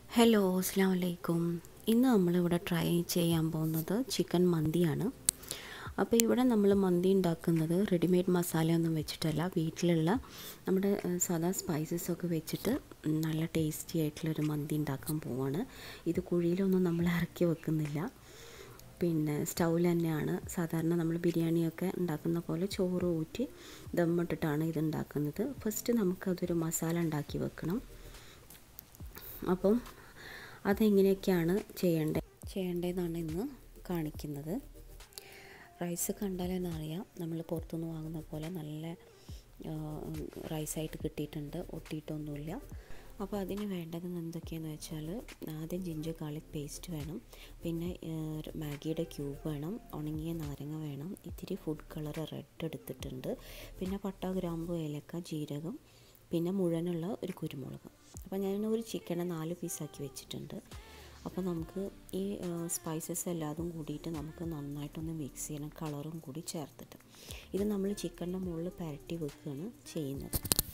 hello അസ്സാം വലൈക്കും ഇന്ന് നമ്മളിവിടെ ട്രൈ ചെയ്യാൻ പോകുന്നത് ചിക്കൻ മന്തിയാണ് അപ്പോൾ ഇവിടെ നമ്മൾ മന്തി ഉണ്ടാക്കുന്നത് റെഡിമെയ്ഡ് മസാലയൊന്നും വെച്ചിട്ടല്ല വീട്ടിലുള്ള നമ്മുടെ ഏഹ്, സാധാ സ്പൈസസ് ഒക്കെ വെച്ചിട്ട് നല്ല ടേസ്റ്റി ആയിട്ടുള്ളൊരു മന്തി ഉണ്ടാക്കാൻ പോവാണ് ഇത് കുഴിയിലൊന്നും നമ്മൾ ഇറക്കി വെക്കുന്നില്ല പിന്നെ സ്റ്റൗവിൽ തന്നെയാണ് സാധാരണ നമ്മൾ ബിരിയാണിയൊക്കെ ഉണ്ടാക്കുന്ന പോലെ ചോറ് ഊറ്റി ദമ്മിട്ടിട്ടാണ് ഇത് ഉണ്ടാക്കുന്നത് ഫസ്റ്റ് നമുക്കതൊരു മസാല ഉണ്ടാക്കി വെക്കണം അപ്പം അതെങ്ങനെയൊക്കെയാണ് ചെയ്യേണ്ടത് ചെയ്യേണ്ടതെന്നാണ് ഇന്ന് കാണിക്കുന്നത് റൈസ് കണ്ടാൽ തന്നെ അറിയാം നമ്മൾ പുറത്തുനിന്ന് വാങ്ങുന്ന പോലെ നല്ല ആ, റൈസായിട്ട് കിട്ടിയിട്ടുണ്ട് ഒട്ടിയിട്ടൊന്നുമില്ല അപ്പോൾ അതിന് വേണ്ടത് എന്തൊക്കെയാണെന്ന് വെച്ചാൽ ആദ്യം ജിഞ്ചർ ഗാർലിക് പേസ്റ്റ് വേണം പിന്നെ ആ, മാഗിയുടെ ക്യൂബ് വേണം ഉണങ്ങിയ നാരങ്ങ വേണം ഇത്തിരി ഫുഡ് കളർ റെഡ് എടുത്തിട്ടുണ്ട് പിന്നെ പട്ട ഗ്രാമ്പു ഏലക്ക ജീരകം പിന്നെ മുഴുവനുള്ള ഒരു കുരുമുളക് അപ്പോൾ ഞാൻ ഒരു ചിക്കനെ നാല് പീസാക്കി വെച്ചിട്ടുണ്ട് അപ്പോൾ നമുക്ക് ഈ സ്പൈസസ് എല്ലാതും കൂടിയിട്ട് നമുക്ക് നന്നായിട്ടൊന്ന് മിക്സ് ചെയ്യണം കളറും കൂടി ചേർത്തിട്ട് ഇത് നമ്മൾ ചിക്കൻ്റെ മുകളിൽ പരട്ടി വെക്കുകയാണ് ചെയ്യുന്നത്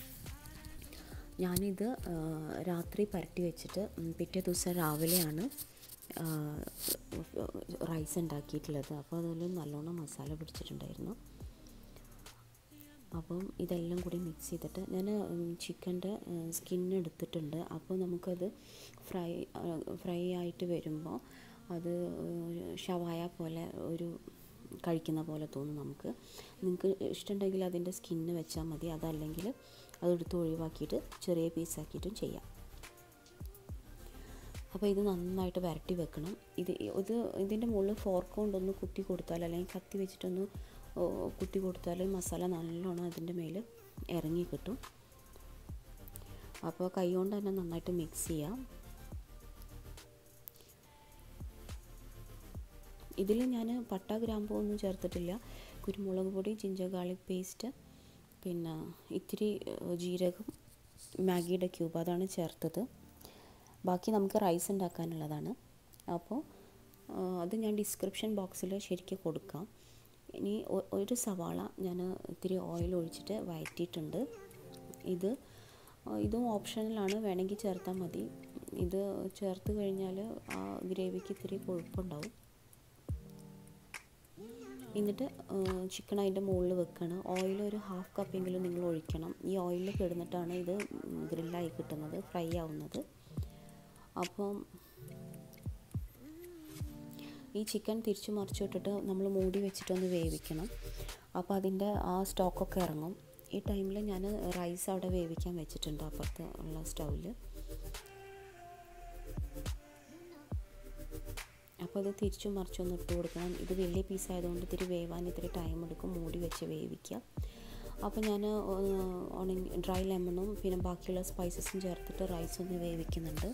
ഞാനിത് ആ, രാത്രി പരട്ടി വെച്ചിട്ട് ഉം, പിറ്റേ ദിവസം രാവിലെയാണ് ആ, റൈസ് ഉണ്ടാക്കിയിട്ടുള്ളത് അപ്പോൾ അതിൽ നല്ലോണം മസാല പിടിച്ചിട്ടുണ്ടായിരുന്നു അപ്പം ഇതെല്ലാം കൂടി മിക്സ് ചെയ്തിട്ട് ഞാൻ ചിക്കൻ്റെ സ്കിന്ന് എടുത്തിട്ടുണ്ട് അപ്പോൾ നമുക്കത് ഫ്രൈ ഫ്രൈ ആയിട്ട് വരുമ്പോൾ അത് ഒരു ഷവായ പോലെ ഒരു കഴിക്കുന്ന പോലെ തോന്നും നമുക്ക് നിങ്ങൾക്ക് ഇഷ്ടമുണ്ടെങ്കിൽ അതിൻ്റെ സ്കിന്ന് വെച്ചാൽ മതി അതല്ലെങ്കിൽ അതെടുത്ത് ഒഴിവാക്കിയിട്ട് ചെറിയ പീസാക്കിയിട്ടും ചെയ്യാം അപ്പോൾ ഇത് നന്നായിട്ട് വരട്ടി വെക്കണം ഇത് ഇത് ഇതിൻ്റെ മുകളിൽ ഫോർക്ക് കൊണ്ടൊന്ന് കുത്തി കൊടുത്താൽ അല്ലെങ്കിൽ കത്തി വെച്ചിട്ടൊന്ന് ഓ, കുത്തി കൊടുത്താൽ മസാല നല്ലോണം അതിൻ്റെ മേൽ ഇറങ്ങി കിട്ടും അപ്പോൾ കൈ കൊണ്ട് തന്നെ നന്നായിട്ട് മിക്സ് ചെയ്യാം ഇതിൽ ഞാൻ പട്ട ഗ്രാമ്പൂ ഒന്നും ചേർത്തിട്ടില്ല കുരുമുളക് പൊടി ജിഞ്ചർ ഗാർലിക് പേസ്റ്റ് പിന്നെ ഇത്തിരി ഏഹ്, ജീരകം മാഗിയുടെ ക്യൂബ് അതാണ് ചേർത്തത് ബാക്കി നമുക്ക് റൈസ് ഉണ്ടാക്കാനുള്ളതാണ് അപ്പോൾ ആ, അത് ഞാൻ ഡിസ്ക്രിപ്ഷൻ ബോക്സിൽ ശരിക്കും കൊടുക്കാം ഇനി ഒ- ഒരു സവാള ഞാൻ ഇത്തിരി ഓയിൽ ഒഴിച്ചിട്ട് വഴറ്റിയിട്ടുണ്ട് ഇത് ആ, ഇതും ഓപ്ഷണലാണ് വേണമെങ്കിൽ ചേർത്താൽ മതി ഇത് ചേർത്ത് കഴിഞ്ഞാൽ ആ ഗ്രേവിക്ക് ഇത്തിരി കൊഴുപ്പുണ്ടാവും എന്നിട്ട് ചിക്കൻ അതിൻ്റെ മുകളിൽ വെക്കണം ഓയിൽ ഒരു ഹാഫ് കപ്പെങ്കിലും നിങ്ങൾ ഒഴിക്കണം ഈ ഓയിലിൽ കിടന്നിട്ടാണ് ഇത് ഗ്രില്ലായി കിട്ടുന്നത് ഫ്രൈ ആവുന്നത് അപ്പം ഈ ചിക്കൻ തിരിച്ചു മറിച്ചിട്ടിട്ട് നമ്മൾ മൂടി വെച്ചിട്ടൊന്ന് വേവിക്കണം അപ്പോൾ അതിൻ്റെ ആ സ്റ്റോക്കൊക്കെ ഇറങ്ങും ഈ ടൈമിൽ ഞാൻ റൈസ് അവിടെ വേവിക്കാൻ വെച്ചിട്ടുണ്ട് അപ്പുറത്ത് ഉള്ള സ്റ്റൗവിൽ അപ്പോൾ അത് തിരിച്ചും മറിച്ചൊന്ന് ഇട്ട് കൊടുക്കണം ഇത് വലിയ പീസ് ആയതുകൊണ്ട് ഇത്തിരി വേവാൻ ഇത്തിരി ടൈം എടുക്കും മൂടി വെച്ച് വേവിക്കുക അപ്പോൾ ഞാൻ ഉണങ്ങി ഡ്രൈ ലെമണും പിന്നെ ബാക്കിയുള്ള സ്പൈസസും ചേർത്തിട്ട് റൈസ് ഒന്ന് വേവിക്കുന്നുണ്ട്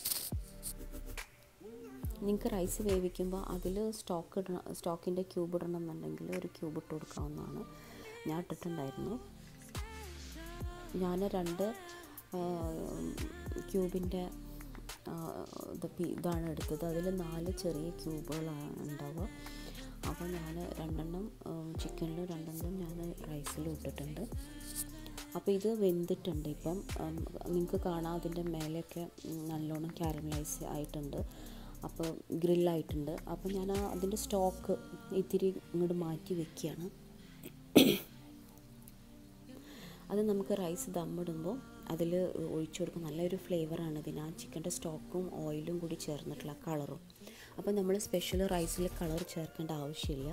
നിങ്ങൾക്ക് റൈസ് വേവിക്കുമ്പോൾ അതിൽ സ്റ്റോക്ക് ഇടണം സ്റ്റോക്കിൻ്റെ ക്യൂബ് ഇടണം എന്നുണ്ടെങ്കിൽ ഒരു ക്യൂബ് ഇട്ട് കൊടുക്കാവുന്നതാണ് ഞാൻ ഇട്ടിട്ടുണ്ടായിരുന്നു ഞാൻ രണ്ട് ക്യൂബിൻ്റെ ഇത് പി- ഇതാണ് എടുത്തത് അതിൽ നാല് ചെറിയ ക്യൂബുകളാണ് ഉണ്ടാവുക അപ്പോൾ ഞാൻ രണ്ടെണ്ണം ചിക്കനിലും രണ്ടെണ്ണം ഞാൻ റൈസിലും ഇട്ടിട്ടുണ്ട് അപ്പോൾ ഇത് വെന്തിട്ടുണ്ട് ഇപ്പം നിങ്ങൾക്ക് കാണാം അതിൻ്റെ മേലെയൊക്കെ ഉം, നല്ലോണം കാരമലൈസ് ആയിട്ടുണ്ട് അപ്പോൾ ഗ്രില്ലായിട്ടുണ്ട് അപ്പോൾ ഞാൻ ആ അതിൻ്റെ സ്റ്റോക്ക് ഇത്തിരി ഇങ്ങോട്ട് മാറ്റി വെക്കുകയാണ് അത് നമുക്ക് റൈസ് ദമ്മിടുമ്പോൾ അതിൽ ഒഴിച്ചു കൊടുക്കും നല്ലൊരു ഫ്ലേവറാണ് ഇതിന് ആ ചിക്കൻ്റെ സ്റ്റോക്കും ഓയിലും കൂടി ചേർന്നിട്ടുള്ള കളറും അപ്പോൾ നമ്മൾ സ്പെഷ്യൽ റൈസിൽ കളർ ചേർക്കേണ്ട ആവശ്യമില്ല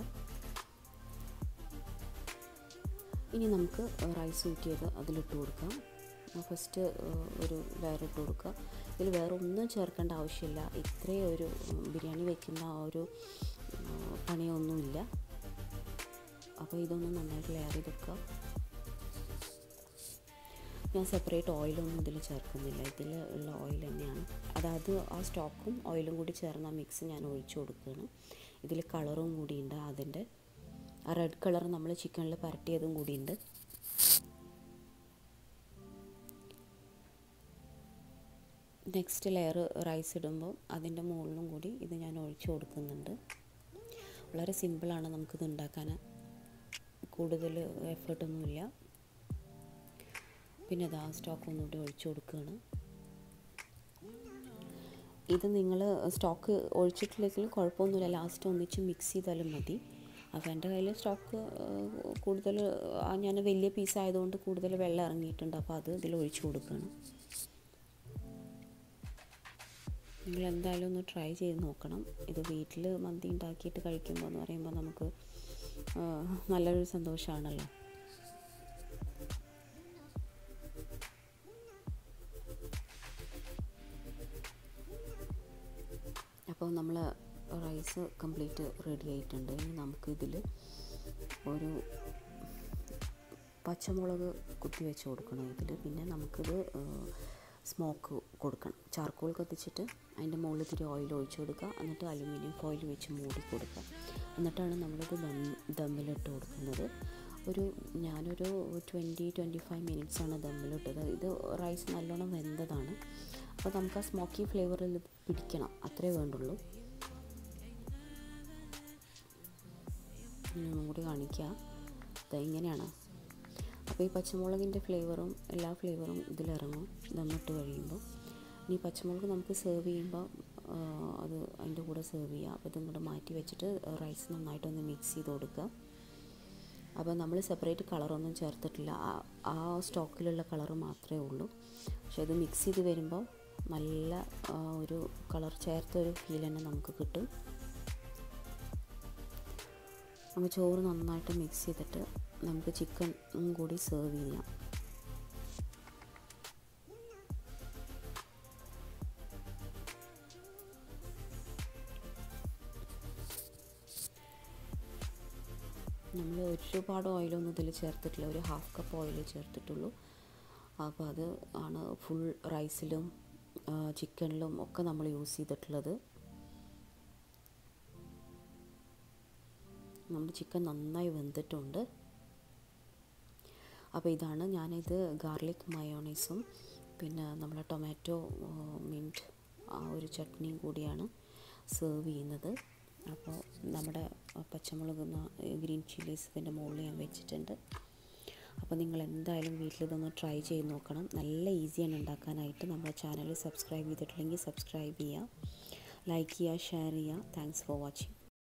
ഇനി നമുക്ക് റൈസ് ഊറ്റിയത് അതിലിട്ട് കൊടുക്കാം ഫസ്റ്റ് ഒരു ലെയർ ഇട്ട് കൊടുക്കുക ഇതിൽ വേറെ ഒന്നും ചേർക്കേണ്ട ആവശ്യമില്ല ഇത്രയും ഒരു ഉം, ബിരിയാണി വെക്കുന്ന ആ ഒരു ഉം, പണിയൊന്നുമില്ല അപ്പോൾ ഇതൊന്ന് നന്നായിട്ട് ലെയർ ചെയ്ത് വെക്കുക ഞാൻ സെപ്പറേറ്റ് ഓയിലൊന്നും ഇതിൽ ചേർക്കുന്നില്ല ഇതിൽ ഉള്ള ഓയിൽ തന്നെയാണ് അതായത് ആ സ്റ്റോക്കും ഓയിലും കൂടി ചേർന്ന മിക്സ് ഞാൻ ഒഴിച്ചു കൊടുക്കുകയാണ് ഇതിൽ കളറും കൂടിയുണ്ട് അതിൻ്റെ ആ റെഡ് കളർ നമ്മൾ ചിക്കനിൽ പരട്ടിയതും കൂടിയുണ്ട് നെക്സ്റ്റ് ലെയർ റൈസ് ഇടുമ്പോൾ അതിൻ്റെ മുകളിലും കൂടി ഇത് ഞാൻ ഒഴിച്ചു കൊടുക്കുന്നുണ്ട് വളരെ സിമ്പിളാണ് നമുക്കിത് ഉണ്ടാക്കാൻ കൂടുതൽ എഫേർട്ടൊന്നുമില്ല പിന്നെ അത് ആ സ്റ്റോക്ക് ഒന്നുകൂടി ഒഴിച്ചു കൊടുക്കുകയാണ് ഇത് നിങ്ങൾ സ്റ്റോക്ക് ഒഴിച്ചിട്ടില്ലെങ്കിലും കുഴപ്പമൊന്നുമില്ല ലാസ്റ്റ് ഒന്നിച്ച് മിക്സ് ചെയ്താലും മതി അപ്പോൾ എൻ്റെ കയ്യിൽ സ്റ്റോക്ക് കൂടുതൽ ഞാൻ വലിയ പീസ് ആയതുകൊണ്ട് കൂടുതൽ വെള്ളം ഇറങ്ങിയിട്ടുണ്ട് അപ്പോൾ അത് ഇതിൽ ഒഴിച്ച് കൊടുക്കുകയാണ് നിങ്ങൾ എന്തായാലും ഒന്ന് ട്രൈ ചെയ്ത് നോക്കണം ഇത് വീട്ടിൽ മന്തി ഉണ്ടാക്കിയിട്ട് കഴിക്കുമ്പോൾ എന്ന് പറയുമ്പോൾ നമുക്ക് നല്ലൊരു സന്തോഷമാണല്ലോ അപ്പോൾ നമ്മൾ റൈസ് കംപ്ലീറ്റ് റെഡി ആയിട്ടുണ്ട് ഇനി നമുക്കിതിൽ ഒരു പച്ചമുളക് കുത്തി വെച്ച് കൊടുക്കണം ഇതിൽ പിന്നെ നമുക്കിത് സ്മോക്ക് കൊടുക്കണം ചാർക്കോൾ കത്തിച്ചിട്ട് അതിൻ്റെ മുകളിൽ ഇത്തിരി ഓയിൽ ഒഴിച്ച് കൊടുക്കുക എന്നിട്ട് അലുമിനിയം ഫോയിൽ വെച്ച് മൂടി കൊടുക്കുക എന്നിട്ടാണ് നമ്മളിത് ദം ദമ്മിലിട്ട് കൊടുക്കുന്നത് ഒരു ഞാനൊരു ട്വൻറ്റി ട്വൻറ്റി ഫൈവ് മിനിറ്റ്സാണ് ദമ്മിലിട്ടത് ഇത് റൈസ് നല്ലോണം വെന്തതാണ് അപ്പോൾ നമുക്ക് ആ സ്മോക്കി ഫ്ലേവറിൽ പിടിക്കണം അത്രേ വേണ്ടുള്ളൂ ഒന്നും കൂടി കാണിക്കുക ഇത് ഇങ്ങനെയാണ് അപ്പോൾ ഈ പച്ചമുളകിൻ്റെ ഫ്ലേവറും എല്ലാ ഫ്ലേവറും ഇതിലിറങ്ങും ദമ്മിട്ട് കഴിയുമ്പോൾ ഇനി പച്ചമുളക് നമുക്ക് സെർവ് ചെയ്യുമ്പോൾ അത് അതിൻ്റെ കൂടെ സെർവ് ചെയ്യുക അപ്പോൾ ഇതും കൂടെ മാറ്റി വെച്ചിട്ട് റൈസ് നന്നായിട്ടൊന്ന് മിക്സ് ചെയ്ത് കൊടുക്കുക അപ്പോൾ നമ്മൾ സെപ്പറേറ്റ് കളറൊന്നും ചേർത്തിട്ടില്ല ആ സ്റ്റോക്കിലുള്ള കളർ മാത്രമേ ഉള്ളൂ പക്ഷെ ഇത് മിക്സ് ചെയ്ത് വരുമ്പോൾ നല്ല ഒരു കളർ ചേർത്ത ഒരു ഫീൽ തന്നെ നമുക്ക് കിട്ടും നമുക്ക് ചോറ് നന്നായിട്ട് മിക്സ് ചെയ്തിട്ട് നമുക്ക് ചിക്കൻ കൂടി സെർവ് ചെയ്യാം നമ്മൾ ഒരുപാട് ഓയിലൊന്നും ഇതിൽ ചേർത്തിട്ടില്ല ഒരു ഹാഫ് കപ്പ് ഓയിൽ ചേർത്തിട്ടുള്ളൂ അപ്പോൾ അത് ആണ് ഫുൾ റൈസിലും ചിക്കനിലും ഒക്കെ നമ്മൾ യൂസ് ചെയ്തിട്ടുള്ളത് നമ്മുടെ ചിക്കൻ നന്നായി വെന്തിട്ടുണ്ട് അപ്പോൾ ഇതാണ് ഞാനിത് ഗാർലിക് മയോണൈസും പിന്നെ നമ്മളെ ടൊമാറ്റോ മിൻറ്റ് ആ ഒരു ചട്നിയും കൂടിയാണ് സെർവ് ചെയ്യുന്നത് അപ്പോൾ നമ്മുടെ പച്ചമുളക് ഗ്രീൻ ചില്ലീസ് ഇതിൻ്റെ മുകളിൽ ഞാൻ വെച്ചിട്ടുണ്ട് അപ്പോൾ നിങ്ങൾ എന്തായാലും വീട്ടിൽ ഇതൊന്ന് ട്രൈ ചെയ്ത് നോക്കണം നല്ല ഈസിയാണ് ഉണ്ടാക്കാനായിട്ട് നമ്മുടെ ചാനൽ സബ്സ്ക്രൈബ് ചെയ്തിട്ടില്ലെങ്കിൽ സബ്സ്ക്രൈബ് ചെയ്യുക ലൈക്ക് ചെയ്യുക ഷെയർ ചെയ്യുക താങ്ക്സ് ഫോർ വാച്ചിങ്